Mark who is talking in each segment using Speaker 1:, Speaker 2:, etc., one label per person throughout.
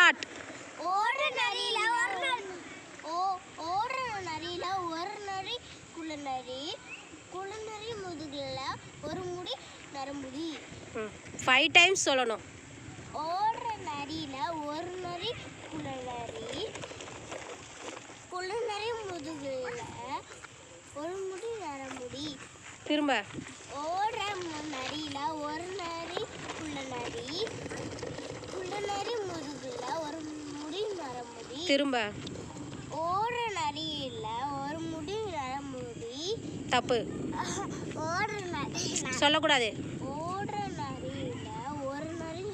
Speaker 1: Start
Speaker 2: ஓடுற நரியில ஒரு நரி ஓ ஓடுற நரியில ஒரு நரி குள்ளநரி குள்ளநரி முதுகுல ஒரு முடி நரமுடி
Speaker 1: ஃபைவ் டைம்ஸ் சொல்லணும்
Speaker 2: ஓடுற நரியில ஒரு நரி குள்ளநரி குள்ளநரி முதுகுல ஒரு முடி நரமுடி
Speaker 1: திரும்ப
Speaker 2: ஓடுற மு- நரியில ஒரு நரி குள்ளநரி குள்ளநரி முதுகுல ஒரு முடி நரமுடி
Speaker 1: திரும்ப
Speaker 2: ஓடுற நரியில ஒரு முடி நரமுடி
Speaker 1: தப்பு
Speaker 2: ஓடுற நரி
Speaker 1: சொல்லக்கூடாது
Speaker 2: ஓடுற நரியில ஒரு நரி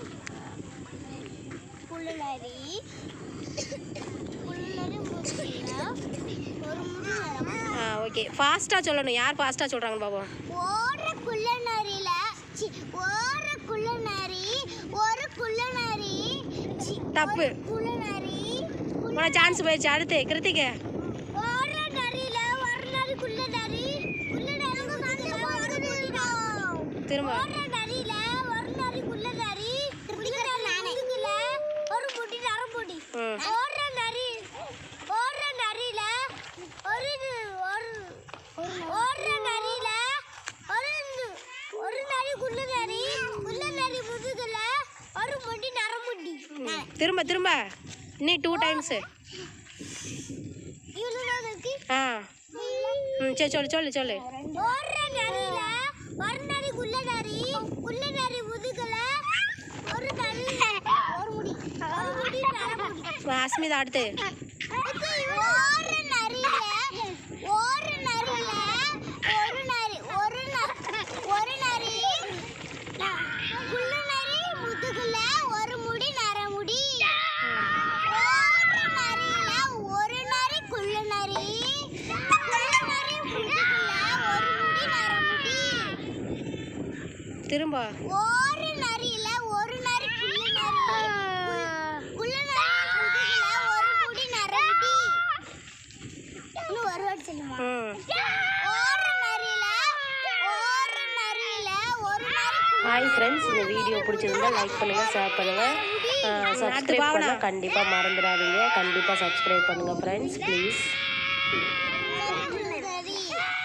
Speaker 2: குள்ளநரி குள்ளநரி முதுகுல ஒரு முடி நரமுடி
Speaker 1: ஆ ஓகே ஃபாஸ்ட்டாக சொல்லணும் யார் ஃபாஸ்ட்டாக சொல்கிறாங்கன்னு பார்ப்போம்
Speaker 2: ஓடுற குள்ளநரியில சி, ஓடுற குள்ளநரி ஒரு குள்ளநரி சி,
Speaker 1: தப்பு.
Speaker 2: ஒரு குள்ளநரி
Speaker 1: உனக்கு சான்ஸ் போயிடுச்சு அடுத்து கிருத்திகை
Speaker 2: ஓடுற நரியில ஒரு நரி குள்ளநரி குள்ளநரி முதுகுல ஒரு முடி நரமுடி.
Speaker 1: திரும்ப
Speaker 2: ஓடுற நரியில ஒரு நரி குள்ளநரி குள்ளநரி முதுகுல ஒரு முடி நரமுடி
Speaker 1: ம்
Speaker 2: ஓடுற நரி ஓடுற நரியில ஒரு ஒரு ஓடுற நரியில ஒரு ஒரு நரி குள்ள நரி குள்ள நரி முதுகுல ஒரு முடி நரமுடி
Speaker 1: திரும்ப திரும்ப இன்னும் டூ டைம்ஸு
Speaker 2: இவ்வளவுதான் இருக்கு
Speaker 1: ஆ ம் சரி சொல்லு சொல்லு சொல்லு
Speaker 2: ஓடுற நரியில ஒரு நரி குள்ள நரி குள்ள நரி முதுகுல ஒரு நரி ஒரு முடி ஒரு முடி நரமுடி
Speaker 1: ஆ, அஸ்மிதா அடுத்து
Speaker 2: ஓடுற நரியில ஓடுற நரியில ஒரு நரி ஒரு ந- ஒரு நரி குள்ள நரி முதுகுல ஒரு முடி நரமுடி ஓடுற நரியில ஒரு நரி குள்ள நரி குள்ள நரி முதுகுல ஒரு முடி நரமுடி
Speaker 1: திரும்ப
Speaker 2: ஓடுற நரியில ஒரு நரி குள்ள நரி குள்ள நரி முதுகுல ஒரு முடி நரமுடி இன்னும் ஒரு வாட்டி சொல்லுமா
Speaker 1: ம்
Speaker 2: ஓடுற நரியில ஓடுற நரியில ஒரு நரி குள்ள
Speaker 3: ஹாய் ஃப்ரெண்ட்ஸ் இந்த வீடியோ பிடிச்சிருந்தா லைக் பண்ணுங்கள் ஷேர் பண்ணுங்கள் சப்ஸ்கிரைப் பண்ண கண்டிப்பாக மறந்துடாதீங்க கண்டிப்பாக சப்ஸ்கிரைப் பண்ணுங்கள் ஃப்ரெண்ட்ஸ் ப்ளீஸ்
Speaker 2: நரி நரி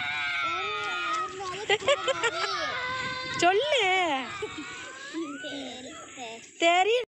Speaker 2: ஒரு நரி குள்ள நரி
Speaker 1: சொல்லு
Speaker 2: சரி.
Speaker 1: தெரியும்